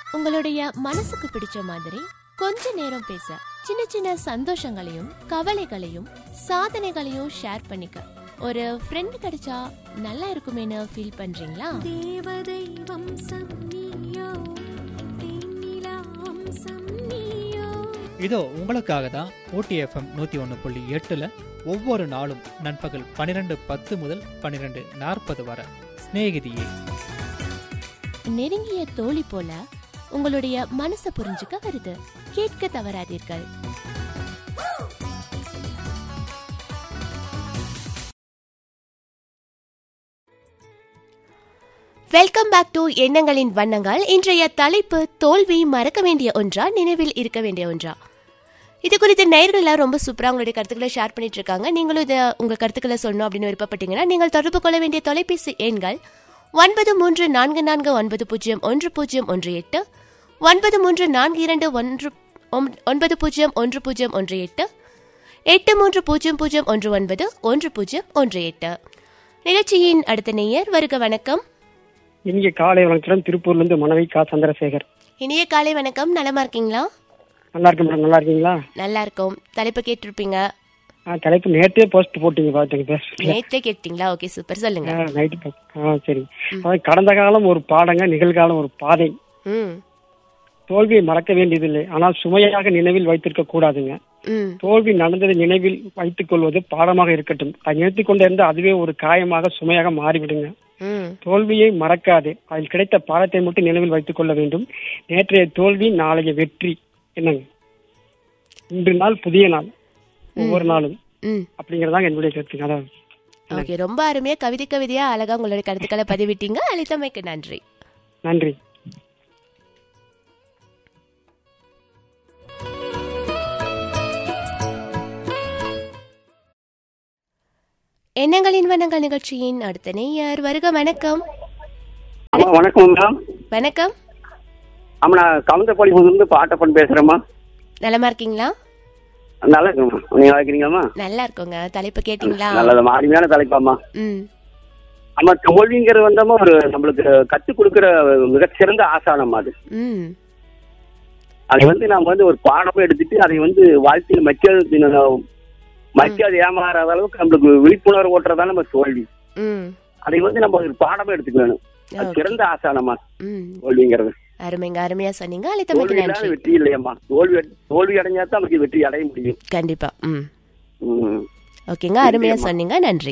உங்களுடைய மனசுக்கு பிடிச்ச மாதிரி கொஞ்ச நேரம் பேச சின்ன சின்ன சந்தோஷங்களையும் கவலைகளையும் சாதனைகளையும் ஷேர் பண்ணிக்க ஒரு ஃப்ரெண்ட் கிடைச்சா நல்லா இருக்குமேனு ஃபீல் பண்றீங்களா தேவதை வம்சம் நீயோ தேனிலா வம்சம் நீயோ இதோ உங்களுக்காக தான் ஓடிஎஃப்எம் நூற்றி ஒன்று புள்ளி எட்டில் ஒவ்வொரு நாளும் நண்பகல் பன்னிரெண்டு பத்து முதல் பன்னிரெண்டு நாற்பது வரை சிநேகிதியே நெருங்கிய தோழி போல உங்களுடைய மனசை புரிஞ்சுக்க வருது கேட்க தவறாதீர்கள் வெல்கம் பேக் டு எண்ணங்களின் வண்ணங்கள் இன்றைய தலைப்பு தோல்வி மறக்க வேண்டிய ஒன்றா நினைவில் இருக்க வேண்டிய ஒன்றா இது குறித்து நேயர்கள்லாம் ரொம்ப சூப்பராக உங்களுடைய கருத்துக்களை ஷேர் பண்ணிட்டு இருக்காங்க நீங்களும் இதை உங்கள் கருத்துக்களை சொல்லணும் அப்படின்னு விருப்பப்பட்டீங்கன்னா நீங்கள் தொடர்பு கொள்ள வேண்டிய தொலைபேசி எண்கள் ஒன்பது மூன்று நான்கு நான்கு ஒன்பது பூஜ்ஜியம் ஒன்று பூஜ்ஜியம் ஒன்று எட்டு ஒன்பது மூன்று நான்கு இரண்டு ஒன்று ஒம்- ஒன்பது பூஜ்ஜியம் ஒன்று பூஜ்ஜியம் ஒன்று எட்டு எட்டு மூன்று பூஜ்ஜியம் பூஜ்ஜியம் ஒன்று ஒன்பது ஒன்று பூஜ்ஜியம் ஒன்று எட்டு நிகழ்ச்சியின் அடுத்த நேயர் வருக வணக்கம் இனிய காலை வணக்கம் திருப்பூர்ல இருந்து மனைவி கா சந்திரசேகர் இனிய காலை வணக்கம் நலமா இருக்கீங்களா நல்லா இருக்கேன் மேடம் நல்லா இருக்கீங்களா நல்லா இருக்கோம் தலைப்பு கேட்டிருப்பீங்க ஆ தலைப்பு நேற்றே போஸ்ட் போட்டீங்க பாத்துங்க பேச நேற்றே கேட்டீங்களா ஓகே சூப்பர் சொல்லுங்க நைட்டு ஆ சரி அதாவது கடந்த காலம் ஒரு பாடங்க நிகழ்காலம் ஒரு பாதை ம் தோல்வியை மறக்க வேண்டியதில்லை ஆனால் சுமையாக நினைவில் வைத்திருக்க கூடாதுங்க ம் தோல்வி நடந்ததை நினைவில் வைத்துக் கொள்வது பாடமாக இருக்கட்டும் அதை நிறுத்திக் கொண்டே இருந்தால் அதுவே ஒரு காயமாக சுமையாக மாறிவிடுங்க ம் தோல்வியை மறக்காதே அதில் கிடைத்த பாடத்தை மட்டும் நினைவில் வைத்துக் கொள்ள வேண்டும் நேற்றைய தோல்வி நாளைய வெற்றி என்னங்க இன்று நாள் புதிய நாள் ஒவ்வொரு நாளும் ம் அப்படிங்கறதாங்க என்னுடைய கருத்துங்க அதான் ஓகே ரொம்ப அருமையா கவிதை கவிதையா அழகா உங்களுடைய கருத்துக்களை பதிவிட்டீங்க அளித்தமைக்கு நன்றி நன்றி எண்ணங்களின் வண்ணங்கள் நிகழ்ச்சியின் அடுத்த நேயர் வருக வணக்கம் ஆமா வணக்கம் மேடம் வணக்கம் ஆமா நான் கவுந்தப்பாடியிலிருந்து பாட்டப்பன் பேசுறேம்மா நலமா இருக்கீங்களா நல்லா இருக்குமா நீங்க நல்லா இருக்கிறீங்களாம்மா நல்லா இருக்கோங்க தலைப்பு கேட்டீங்களா நல்லது அருமையான தலைப்பாம்மா ம் ஆமா தோல்விங்கிறது வந்தாம ஒரு நம்மளுக்கு கத்து கொடுக்கிற மிகச்சிறந்த ஆசானம் அது ம் அதை வந்து நாம வந்து ஒரு பாடமா எடுத்துட்டு அதை வந்து வாழ்க்கையில் மக்கிய மக்கி அது ஏமாறாத அளவுக்கு நம்மளுக்கு விழிப்புணர்வு ஓட்டுறதா நம்ம தோல்வி ம் அதை வந்து நம்ம ஒரு பாடமா எடுத்துக்க வேணும் அது Okay. சிறந்த ஆசானமா ம் தோல்விங்கிறது அருமைங்க அருமையா சொன்னீங்க அளித்தமைக்கு தோல்வி இல்லாத நன்றி வெற்றி இல்லையம்மா தோல்வி தோல்வி அடைஞ்சா தான் நமக்கு வெற்றி அடைய முடியும் கண்டிப்பா ம் ம். ஓகேங்க அருமையா நன்றிம்மா. சொன்னீங்க நன்றி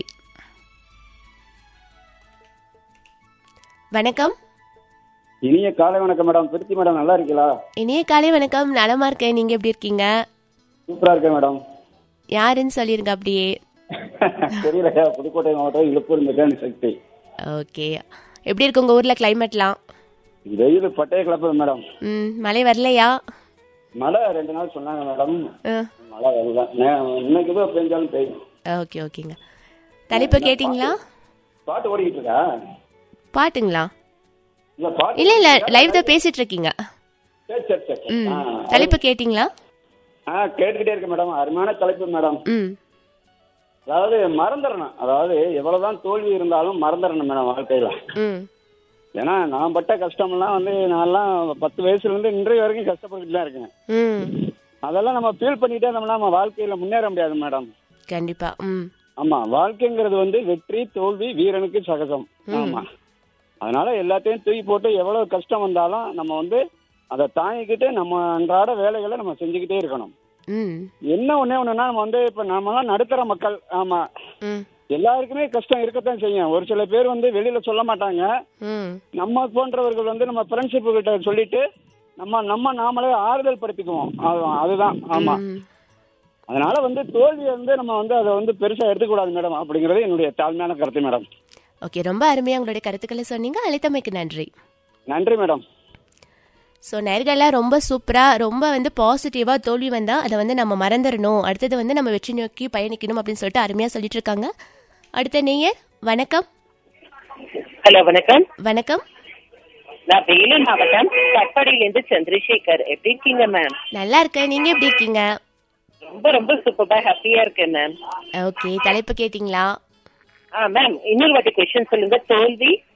வணக்கம் இனிய காலை வணக்கம் மேடம் திருச்சி மேடம் நல்லா இருக்கீங்களா இனிய காலை வணக்கம் நலமா இருக்கேன் நீங்க எப்படி இருக்கீங்க சூப்பரா இருக்கேன் மேடம் யாருன்னு சொல்லிருங்க அப்படியே தெரியல புதுக்கோட்டை மாவட்டம் இழுப்பூர் மெக்கானிக் சக்தி ஓகே எப்படி இருக்கு உங்க ஊர்ல கிளைமேட்லாம் வெயில் பட்டைய கிளப்புது மேடம் ம் மழை வரலையா மழை ரெண்டு நாள் சொன்னாங்க மேடம் ஆ, மழை வரல நே- இன்னைக்கு ஏதோ பெஞ்சாலும் பெய்யும் ஓகே ஓகேங்க தலைப்பு கேட்டிங்களா பாட்டு ஓடிக்கிட்டு இருக்கா பாட்டுங்களா இல்ல பாட்டு இல்ல இல்ல லைவ் தான் பேசிட்டு இருக்கீங்க சரி சரி சரி சரி. ம் ஆ, தலைப்பு கேட்டிங்களா ஆ கேட்டுக்கிட்டே இருக்கேன் மேடம் அருமையான தலைப்பு மேடம் ம் அதாவது மறந்துடணும் அதாவது எவ்வளவுதான் தோல்வி இருந்தாலும் மறந்துடணும் மேடம் வாழ்க்கையில ம் ஏன்னா நான் பட்ட கஷ்டம்லாம் வந்து நான்லாம் பத்து வயசுல இருந்து இன்றைய வரைக்கும் கஷ்டப்பட்டுட்டு தான் இருக்கேன் ம் அதெல்லாம் நம்ம ஃபீல் பண்ணிட்டே நம்மளால நம்ம வாழ்க்கையில முன்னேற முடியாது மேடம் கண்டிப்பா ம் ஆமா வாழ்க்கைங்கிறது வந்து வெற்றி தோல்வி வீரனுக்கு சகஜம் ம். ஆமா அதனால எல்லாத்தையும் தூக்கி போட்டு எவ்வளவு கஷ்டம் வந்தாலும் நம்ம வந்து அதை தாங்கிக்கிட்டு நம்ம அன்றாட வேலைகளை நம்ம செஞ்சுக்கிட்டே இருக்கணும் ம் என்ன ஒண்ணே ஒண்ணுன்னா நம்ம வந்து இப்ப நாமெல்லாம் நடுத்தர மக்கள் ஆமா ம் எல்லாருக்குமே கஷ்டம் இருக்கத்தான் செய்யும் ஒரு சில பேர் வந்து வெளியில சொல்ல மாட்டாங்க ம் நம்ம போன்றவர்கள் வந்து நம்ம ஃப்ரெண்ட்ஷிப் கிட்ட சொல்லிட்டு நம்ம நம்ம நாமளே ஆறுதல் படுத்திக்குவோம் அது- அதுதான் ஆமா ம். அதனால வந்து தோல்வியை வந்து நம்ம வந்து அதை வந்து பெருசா எடுத்துக்கூடாது மேடம் அப்படிங்கறது என்னுடைய தாழ்மையான கருத்து மேடம் ஓகே ரொம்ப அருமையா உங்களுடைய கருத்துக்களை சொன்னீங்க அழைத்தமைக்கு நன்றி நன்றி மேடம் ஸோ நேர்கள்லாம் ரொம்ப சூப்பராக ரொம்ப வந்து பாசிட்டிவாக தோல்வி வந்தால் அதை வந்து நம்ம மறந்துடணும் அடுத்தது வந்து நம்ம வெற்றி நோக்கி பயணிக்கணும் அப்படின்னு சொல்லிட்டு அருமையாக சொல்லிட்டு இருக்காங்க அடுத்த நேயர் வணக்கம் ஹலோ வணக்கம் வணக்கம் நான் வேலூர் மாவட்டம் கட்பாடியிலேருந்து சந்திரசேகர் எப்படி இருக்கீங்க மேம் நல்லா இருக்கேன் நீங்கள் எப்படி இருக்கீங்க ரொம்ப ரொம்ப சூப்பரா ஹாப்பியா இருக்கேன் மேம் ஓகே தலைப்பு கேட்டிங்களா ஆ மேம் இன்னொரு வாட்டி கொஸ்டின் சொல்லுங்க தோல்வி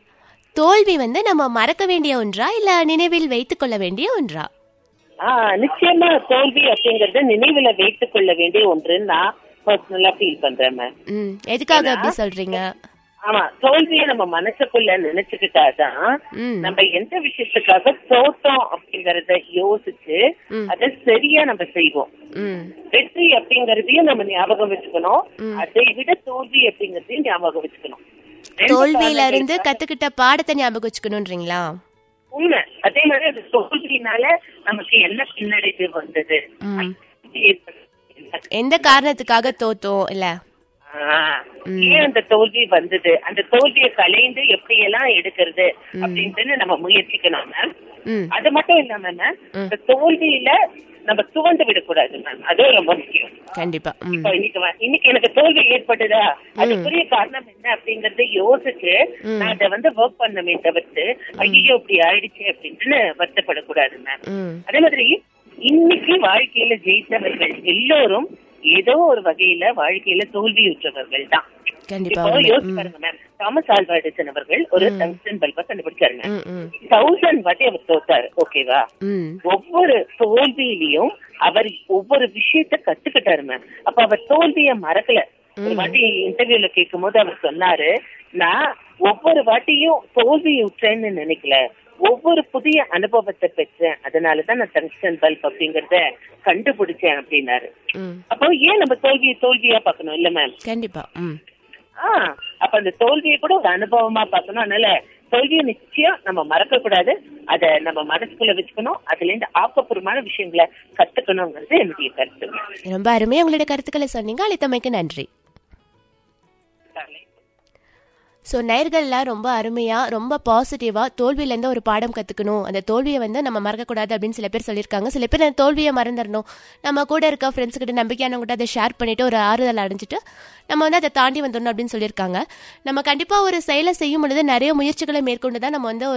தோல்வி வந்து நம்ம மறக்க வேண்டிய ஒன்றா இல்ல நினைவில் வைத்துக் கொள்ள வேண்டிய ஒன்றா ஆஹ் நிச்சயமா தோல்வி அப்படிங்கறது நினைவுல வைத்துக் கொள்ள வேண்டிய ஒன்றுன்னு நான் பர்சனலா ஃபீல் பண்றேன் மேம் ம் எதுக்காக அப்படி சொல்றீங்க ஆமா தோல்வியை நம்ம மனசுக்குள்ள நினைச்சுக்கிட்டாதான் ம் நம்ம எந்த விஷயத்துக்காக தோத்தோம் அப்படிங்கறத யோசிச்சு ம். அதை சரியா நம்ம செய்வோம் ம் வெற்றி அப்படிங்கறதையும் நம்ம ஞாபகம் வச்சுக்கணும் அதை விட தோல்வி அப்படிங்கறதையும் ஞாபகம் வச்சுக்கணும் ரெண்டு தோல்வியில இருந்து காரணங்களுக்காக- கத்துக்கிட்ட பாடத்தை ஞாபகம் வச்சுக்கணும்ன்றீங்களா உண்மை அதே மாதிரி அது தோல்வினால நமக்கு என்ன பின்னடைவு வந்தது ம் எந்த காரணத்துக்காக தோத்தோம் இல்ல ஆஹ், ஏன் அந்த தோல்வி வந்தது அந்த தோல்வியை கலைந்து எப்படி எல்லாம் எடுக்கிறது அப்படின்ட்டு நம்ம முயற்சிக்கணும் மேம் ம் அது மட்டும் இல்லாம மேம் இந்த தோல்வியில நம்ம துவண்டு விடக்கூடாது மேம் அதுவும் ரொம்ப முக்கியம் கண்டிப்பா ம் இப்ப இன்னைக்கு வ- இன்னைக்கு எனக்கு தோல்வி ஏற்படுதா அதுக்குரிய காரணம் என்ன அப்படிங்கறத யோசிச்சு நான் அதை வந்து ஒர்க் பண்ணமே தவிர்த்து ஐயோ இப்படி ஆயிடுச்சு அப்படின்ட்டு வருத்தப்படக்கூடாது மேம் ம் அதே மாதிரி இன்னைக்கு வாழ்க்கையில ஜெயித்தவர்கள் எல்லோரும் ஏதோ ஒரு வகையில வாழ்க்கையில தோல்வியுற்றவர்கள் தான் கண்டிப்பா இப்போ உண்மை. யோசிச்சு ம் பாருங்க மேம் தாமஸ் ஆல்வா எடிசன் அவர்கள் ஒரு டங்ஸ்டன் பல்ப கண்டுபிடிச்சாருங்க ம் ம் தௌசண்ட் வாட்டி அவர் தோத்தாரு ஓகேவா ம் ஒவ்வொரு தோல்வியிலையும் அவர் ஒவ்வொரு விஷயத்த கத்துக்கிட்டாரு மேம் அப்ப அவர் தோல்விய மறக்கல ஒரு வாட்டி இன்டர்வியூல கேட்கும் போது அவர் சொன்னாரு நான் ஒவ்வொரு வாட்டியும் தோல்வி உற்றேன்னு நினைக்கல ஒவ்வொரு புதிய அனுபவத்தை பெற்றேன் அதனாலதான் நான் டங்ஸ்டன் பல்ப் அப்படிங்கறத கண்டுபிடிச்சேன் அப்படின்னாரு ம் அப்போ ஏன் நம்ம தோல்வியை தோல்வியா பார்க்கணும் இல்ல மேம் கண்டிப்பா ம் ஆஹ் அப்ப அந்த தோல்வியை கூட ஒரு அனுபவமா பார்க்கணும் அதனால தோல்வியை நிச்சயம் நம்ம மறக்க கூடாது அத நம்ம மனசுக்குள்ள வச்சுக்கணும் அதுல இருந்து ஆக்கப்பூர்வமான விஷயங்களை கத்துக்கணுங்கிறது என்னுடைய கருத்து ரொம்ப அருமையா உங்களுடைய கருத்துக்களை சொன்னீங்க அளித்தமைக்கு நன்றி ஸோ நேர்கள்லாம் ரொம்ப அருமையாக ரொம்ப பாசிட்டிவாக தோல்வியிலேருந்து ஒரு பாடம் கற்றுக்கணும் அந்த தோல்வியை வந்து நம்ம மறக்கக்கூடாது அப்படின்னு சில பேர் சொல்லியிருக்காங்க சில பேர் அந்த தோல்வியை மறந்துடணும் நம்ம கூட இருக்க ஃப்ரெண்ட்ஸ் கிட்ட நம்பிக்கையானவங்ககிட்ட அதை ஷேர் பண்ணிட்டு ஒரு ஆறுதல் அடைஞ்சிட்டு நம்ம வந்து அதை தாண்டி வந்துடணும் அப்படின்னு சொல்லியிருக்காங்க நம்ம கண்டிப்பாக ஒரு செயலை செய்யும் பொழுது நிறைய முயற்சிகளை மேற்கொண்டு தான் நம்ம வந்து ஒரு